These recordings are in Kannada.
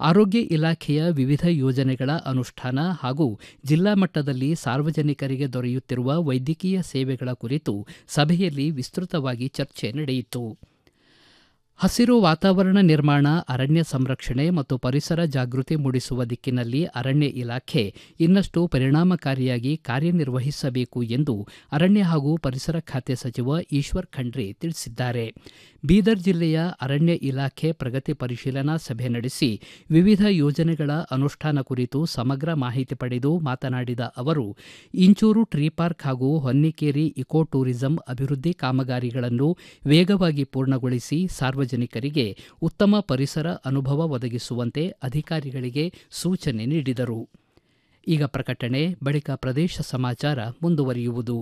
ಆರೋಗ್ಯ ಇಲಾಖೆಯ ವಿವಿಧ ಯೋಜನೆಗಳ ಅನುಷ್ಠಾನ ಹಾಗೂ ಜಿಲ್ಲಾ ಮಟ್ಟದಲ್ಲಿ ಸಾರ್ವಜನಿಕರಿಗೆ ದೊರೆಯುತ್ತಿರುವ ವೈದ್ಯಕೀಯ ಸೇವೆಗಳ ಕುರಿತು ಸಭೆಯಲ್ಲಿ ವಿಸ್ತೃತವಾಗಿ ಚರ್ಚೆ ನಡೆಯಿತು ಹಸಿರು ವಾತಾವರಣ ನಿರ್ಮಾಣ ಅರಣ್ಯ ಸಂರಕ್ಷಣೆ ಮತ್ತು ಪರಿಸರ ಜಾಗೃತಿ ಮೂಡಿಸುವ ದಿಕ್ಕಿನಲ್ಲಿ ಅರಣ್ಯ ಇಲಾಖೆ ಇನ್ನಷ್ಟು ಪರಿಣಾಮಕಾರಿಯಾಗಿ ಕಾರ್ಯನಿರ್ವಹಿಸಬೇಕು ಎಂದು ಅರಣ್ಯ ಹಾಗೂ ಪರಿಸರ ಖಾತೆ ಸಚಿವ ಈಶ್ವರ್ ಖಂಡ್ರೆ ತಿಳಿಸಿದ್ದಾರೆ ಬೀದರ್ ಜಿಲ್ಲೆಯ ಅರಣ್ಯ ಇಲಾಖೆ ಪ್ರಗತಿ ಪರಿಶೀಲನಾ ಸಭೆ ನಡೆಸಿ ವಿವಿಧ ಯೋಜನೆಗಳ ಅನುಷ್ಠಾನ ಕುರಿತು ಸಮಗ್ರ ಮಾಹಿತಿ ಪಡೆದು ಮಾತನಾಡಿದ ಅವರು ಇಂಚೂರು ಟ್ರೀ ಪಾರ್ಕ್ ಹಾಗೂ ಹೊನ್ನಿಕೇರಿ ಇಕೋ ಟೂರಿಸಂ ಅಭಿವೃದ್ಧಿ ಕಾಮಗಾರಿಗಳನ್ನು ವೇಗವಾಗಿ ಪೂರ್ಣಗೊಳಿಸಿ ಸಾರ್ವಜನಿಕರಿಗೆ ಉತ್ತಮ ಪರಿಸರ ಅನುಭವ ಒದಗಿಸುವಂತೆ ಅಧಿಕಾರಿಗಳಿಗೆ ಸೂಚನೆ ನೀಡಿದರು ಈಗ ಪ್ರಕಟಣೆ ಬಳಿಕ ಪ್ರದೇಶ ಸಮಾಚಾರ ಮುಂದುವರಿಯುವುದು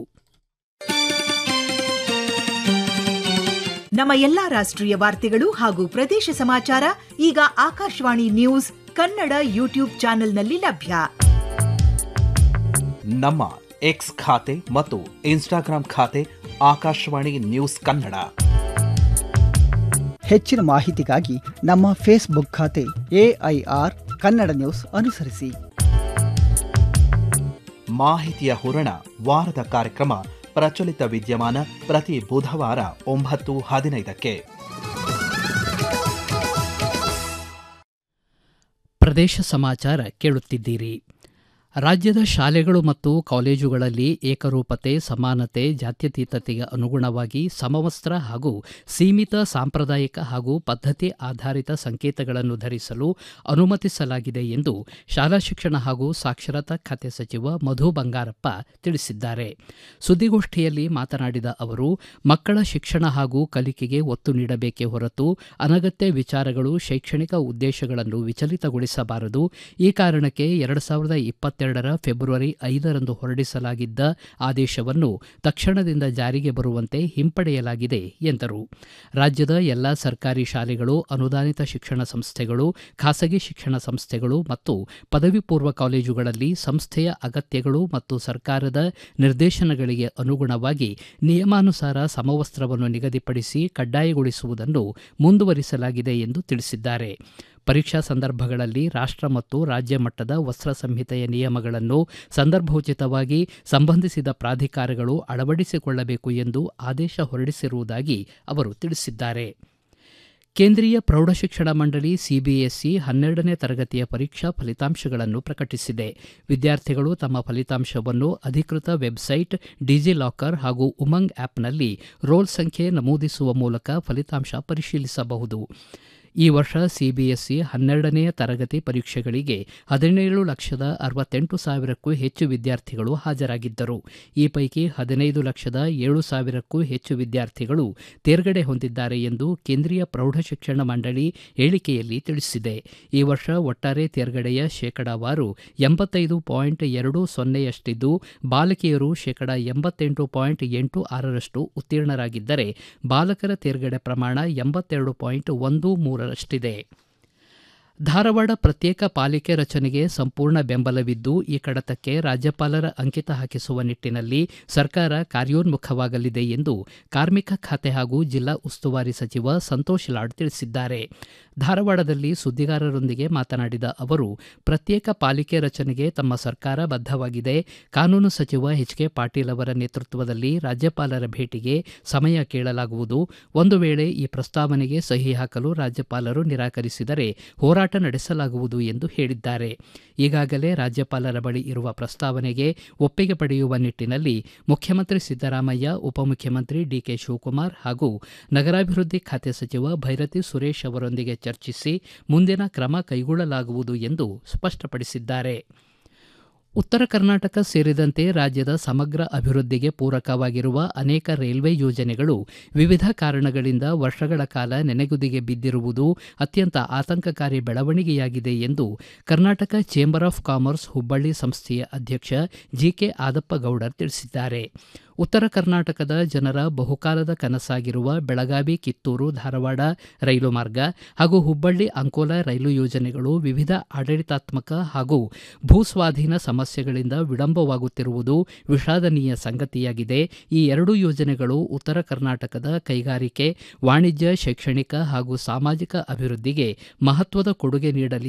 ನಮ್ಮ ಎಲ್ಲಾ ರಾಷ್ಟ್ರೀಯ ವಾರ್ತೆಗಳು ಹಾಗೂ ಪ್ರದೇಶ ಸಮಾಚಾರ ಈಗ ಆಕಾಶವಾಣಿ ನ್ಯೂಸ್ ಕನ್ನಡ ಯೂಟ್ಯೂಬ್ ಚಾನೆಲ್ನಲ್ಲಿ ಲಭ್ಯ ನಮ್ಮ ಎಕ್ಸ್ ಖಾತೆ ಮತ್ತು ಇನ್ಸ್ಟಾಗ್ರಾಂ ಖಾತೆ ಆಕಾಶವಾಣಿ ನ್ಯೂಸ್ ಕನ್ನಡ ಹೆಚ್ಚಿನ ಮಾಹಿತಿಗಾಗಿ ನಮ್ಮ ಫೇಸ್ಬುಕ್ ಖಾತೆ ಎಐಆರ್ ಕನ್ನಡ ನ್ಯೂಸ್ ಅನುಸರಿಸಿ ಮಾಹಿತಿಯ ಹೂರಣ ವಾರದ ಕಾರ್ಯಕ್ರಮ ಪ್ರಚಲಿತ ವಿದ್ಯಮಾನ ಪ್ರತಿ ಬುಧವಾರ ಒಂಬತ್ತು ಹದಿನೈದಕ್ಕೆ ಪ್ರದೇಶ ಸಮಾಚಾರ ಕೇಳುತ್ತಿದ್ದೀರಿ ರಾಜ್ಯದ ಶಾಲೆಗಳು ಮತ್ತು ಕಾಲೇಜುಗಳಲ್ಲಿ ಏಕರೂಪತೆ ಸಮಾನತೆ ಜಾತ್ಯತೀತತೆಗೆ ಅನುಗುಣವಾಗಿ ಸಮವಸ್ತ್ರ ಹಾಗೂ ಸೀಮಿತ ಸಾಂಪ್ರದಾಯಿಕ ಹಾಗೂ ಪದ್ಧತಿ ಆಧಾರಿತ ಸಂಕೇತಗಳನ್ನು ಧರಿಸಲು ಅನುಮತಿಸಲಾಗಿದೆ ಎಂದು ಶಾಲಾ ಶಿಕ್ಷಣ ಹಾಗೂ ಸಾಕ್ಷರತಾ ಖಾತೆ ಸಚಿವ ಮಧು ಬಂಗಾರಪ್ಪ ತಿಳಿಸಿದ್ದಾರೆ ಸುದ್ದಿಗೋಷ್ಠಿಯಲ್ಲಿ ಮಾತನಾಡಿದ ಅವರು ಮಕ್ಕಳ ಶಿಕ್ಷಣ ಹಾಗೂ ಕಲಿಕೆಗೆ ಒತ್ತು ನೀಡಬೇಕೇ ಹೊರತು ಅನಗತ್ಯ ವಿಚಾರಗಳು ಶೈಕ್ಷಣಿಕ ಉದ್ದೇಶಗಳನ್ನು ವಿಚಲಿತಗೊಳಿಸಬಾರದು ಈ ಕಾರಣಕ್ಕೆ ಎರಡು ಸಾವಿರದ ಇಪ್ಪತ್ತೆರಡರ ಫೆಬ್ರವರಿ ಐದರಂದು ಹೊರಡಿಸಲಾಗಿದ್ದ ಆದೇಶವನ್ನು ತಕ್ಷಣದಿಂದ ಜಾರಿಗೆ ಬರುವಂತೆ ಹಿಂಪಡೆಯಲಾಗಿದೆ ಎಂದರು ರಾಜ್ಯದ ಎಲ್ಲ ಸರ್ಕಾರಿ ಶಾಲೆಗಳು ಅನುದಾನಿತ ಶಿಕ್ಷಣ ಸಂಸ್ಥೆಗಳು ಖಾಸಗಿ ಶಿಕ್ಷಣ ಸಂಸ್ಥೆಗಳು ಮತ್ತು ಪದವಿ ಪೂರ್ವ ಕಾಲೇಜುಗಳಲ್ಲಿ ಸಂಸ್ಥೆಯ ಅಗತ್ಯಗಳು ಮತ್ತು ಸರ್ಕಾರದ ನಿರ್ದೇಶನಗಳಿಗೆ ಅನುಗುಣವಾಗಿ ನಿಯಮಾನುಸಾರ ಸಮವಸ್ತ್ರವನ್ನು ನಿಗದಿಪಡಿಸಿ ಕಡ್ಡಾಯಗೊಳಿಸುವುದನ್ನು ಮುಂದುವರಿಸಲಾಗಿದೆ ಎಂದು ತಿಳಿಸಿದ್ದಾರೆ ಪರೀಕ್ಷಾ ಸಂದರ್ಭಗಳಲ್ಲಿ ರಾಷ್ಟ ಮತ್ತು ರಾಜ್ಯ ಮಟ್ಟದ ವಸ್ತ್ರ ಸಂಹಿತೆಯ ನಿಯಮಗಳನ್ನು ಸಂದರ್ಭೋಚಿತವಾಗಿ ಸಂಬಂಧಿಸಿದ ಪ್ರಾಧಿಕಾರಗಳು ಅಳವಡಿಸಿಕೊಳ್ಳಬೇಕು ಎಂದು ಆದೇಶ ಹೊರಡಿಸಿರುವುದಾಗಿ ಅವರು ತಿಳಿಸಿದ್ದಾರೆ ಕೇಂದ್ರೀಯ ಪ್ರೌಢಶಿಕ್ಷಣ ಮಂಡಳಿ ಸಿಬಿಎಸ್ಇ ಹನ್ನೆರಡನೇ ತರಗತಿಯ ಪರೀಕ್ಷಾ ಫಲಿತಾಂಶಗಳನ್ನು ಪ್ರಕಟಿಸಿದೆ ವಿದ್ಯಾರ್ಥಿಗಳು ತಮ್ಮ ಫಲಿತಾಂಶವನ್ನು ಅಧಿಕೃತ ವೆಬ್ಸೈಟ್ ಡಿಜಿಲಾಕರ್ ಹಾಗೂ ಉಮಂಗ್ ಆ್ಯಪ್ನಲ್ಲಿ ರೋಲ್ ಸಂಖ್ಯೆ ನಮೂದಿಸುವ ಮೂಲಕ ಫಲಿತಾಂಶ ಪರಿಶೀಲಿಸಬಹುದು ಈ ವರ್ಷ ಸಿಬಿಎಸ್ಇ ಹನ್ನೆರಡನೆಯ ತರಗತಿ ಪರೀಕ್ಷೆಗಳಿಗೆ ಹದಿನೇಳು ಲಕ್ಷದ ಅರವತ್ತೆಂಟು ಸಾವಿರಕ್ಕೂ ಹೆಚ್ಚು ವಿದ್ಯಾರ್ಥಿಗಳು ಹಾಜರಾಗಿದ್ದರು ಈ ಪೈಕಿ ಹದಿನೈದು ಲಕ್ಷದ ಏಳು ಸಾವಿರಕ್ಕೂ ಹೆಚ್ಚು ವಿದ್ಯಾರ್ಥಿಗಳು ತೇರ್ಗಡೆ ಹೊಂದಿದ್ದಾರೆ ಎಂದು ಕೇಂದ್ರೀಯ ಪ್ರೌಢಶಿಕ್ಷಣ ಮಂಡಳಿ ಹೇಳಿಕೆಯಲ್ಲಿ ತಿಳಿಸಿದೆ ಈ ವರ್ಷ ಒಟ್ಟಾರೆ ತೇರ್ಗಡೆಯ ಶೇಕಡಾವಾರು ಎಂಬತ್ತೈದು ಪಾಯಿಂಟ್ ಎರಡು ಸೊನ್ನೆಯಷ್ಟಿದ್ದು ಬಾಲಕಿಯರು ಶೇಕಡ ಎಂಬತ್ತೆಂಟು ಪಾಯಿಂಟ್ ಎಂಟು ಆರರಷ್ಟು ಉತ್ತೀರ್ಣರಾಗಿದ್ದರೆ ಬಾಲಕರ ತೇರ್ಗಡೆ ಪ್ರಮಾಣ ಎಂಬತ್ತೆರಡು ಪಾಯಿಂಟ್ ಒಂದು ಮೂರರಷ್ಟಿದೆ ಧಾರವಾಡ ಪ್ರತ್ಯೇಕ ಪಾಲಿಕೆ ರಚನೆಗೆ ಸಂಪೂರ್ಣ ಬೆಂಬಲವಿದ್ದು ಈ ಕಡತಕ್ಕೆ ರಾಜ್ಯಪಾಲರ ಅಂಕಿತ ಹಾಕಿಸುವ ನಿಟ್ಟಿನಲ್ಲಿ ಸರ್ಕಾರ ಕಾರ್ಯೋನ್ಮುಖವಾಗಲಿದೆ ಎಂದು ಕಾರ್ಮಿಕ ಖಾತೆ ಹಾಗೂ ಜಿಲ್ಲಾ ಉಸ್ತುವಾರಿ ಸಚಿವ ಸಂತೋಷ್ ಲಾಡ್ ತಿಳಿಸಿದ್ದಾರೆ ಧಾರವಾಡದಲ್ಲಿ ಸುದ್ದಿಗಾರರೊಂದಿಗೆ ಮಾತನಾಡಿದ ಅವರು ಪ್ರತ್ಯೇಕ ಪಾಲಿಕೆ ರಚನೆಗೆ ತಮ್ಮ ಸರ್ಕಾರ ಬದ್ಧವಾಗಿದೆ ಕಾನೂನು ಸಚಿವ ಎಚ್ ಕೆ ಪಾಟೀಲ್ ಅವರ ನೇತೃತ್ವದಲ್ಲಿ ರಾಜ್ಯಪಾಲರ ಭೇಟಿಗೆ ಸಮಯ ಕೇಳಲಾಗುವುದು ಒಂದು ವೇಳೆ ಈ ಪ್ರಸ್ತಾವನೆಗೆ ಸಹಿ ಹಾಕಲು ರಾಜ್ಯಪಾಲರು ನಿರಾಕರಿಸಿದರೆ ಹೋರಾಟ ನಡೆಸಲಾಗುವುದು ಎಂದು ಹೇಳಿದ್ದಾರೆ ಈಗಾಗಲೇ ರಾಜ್ಯಪಾಲರ ಬಳಿ ಇರುವ ಪ್ರಸ್ತಾವನೆಗೆ ಒಪ್ಪಿಗೆ ಪಡೆಯುವ ನಿಟ್ಟಿನಲ್ಲಿ ಮುಖ್ಯಮಂತ್ರಿ ಸಿದ್ದರಾಮಯ್ಯ ಉಪಮುಖ್ಯಮಂತ್ರಿ ಡಿಕೆ ಶಿವಕುಮಾರ್ ಹಾಗೂ ನಗರಾಭಿವೃದ್ಧಿ ಖಾತೆ ಸಚಿವ ಭೈರತಿ ಸುರೇಶ್ ಅವರೊಂದಿಗೆ ಚರ್ಚಿಸಿ ಮುಂದಿನ ಕ್ರಮ ಕೈಗೊಳ್ಳಲಾಗುವುದು ಎಂದು ಸ್ಪಷ್ಟಪಡಿಸಿದ್ದಾರೆ ಉತ್ತರ ಕರ್ನಾಟಕ ಸೇರಿದಂತೆ ರಾಜ್ಯದ ಸಮಗ್ರ ಅಭಿವೃದ್ಧಿಗೆ ಪೂರಕವಾಗಿರುವ ಅನೇಕ ರೈಲ್ವೆ ಯೋಜನೆಗಳು ವಿವಿಧ ಕಾರಣಗಳಿಂದ ವರ್ಷಗಳ ಕಾಲ ನೆನೆಗುದಿಗೆ ಬಿದ್ದಿರುವುದು ಅತ್ಯಂತ ಆತಂಕಕಾರಿ ಬೆಳವಣಿಗೆಯಾಗಿದೆ ಎಂದು Karnataka chamber of commerce Hubballi ಸಂಸ್ಥೆಯ ಅಧ್ಯಕ್ಷ ಜಿಕೆ ಆದಪ್ಪ ಗೌಡರ್ ತಿಳಿಸಿದ್ದಾರೆ ಉತ್ತರ ಕರ್ನಾಟಕದ ಜನರ ಬಹುಕಾಲದ ಕನಸಾಗಿರುವ ಬೆಳಗಾವಿ ಕಿತ್ತೂರು ಧಾರವಾಡ ರೈಲು ಮಾರ್ಗ ಹಾಗೂ ಹುಬ್ಬಳ್ಳಿ ಅಂಕೋಲ ರೈಲು ಯೋಜನೆಗಳು ವಿವಿಧ ಆಡಳಿತಾತ್ಮಕ ಹಾಗೂ ಭೂಸ್ವಾಧೀನ ಸಮಸ್ಯೆಗಳಿಂದ ವಿಳಂಬವಾಗುತ್ತಿರುವುದು ವಿಷಾದನೀಯ ಸಂಗತಿಯಾಗಿದೆ ಈ ಎರಡೂ ಯೋಜನೆಗಳು ಉತ್ತರ ಕರ್ನಾಟಕದ ಕೈಗಾರಿಕೆ ವಾಣಿಜ್ಯ ಶೈಕ್ಷಣಿಕ ಹಾಗೂ ಸಾಮಾಜಿಕ ಅಭಿವೃದ್ಧಿಗೆ ಮಹತ್ವದ ಕೊಡುಗೆ ನೀಡಲಿ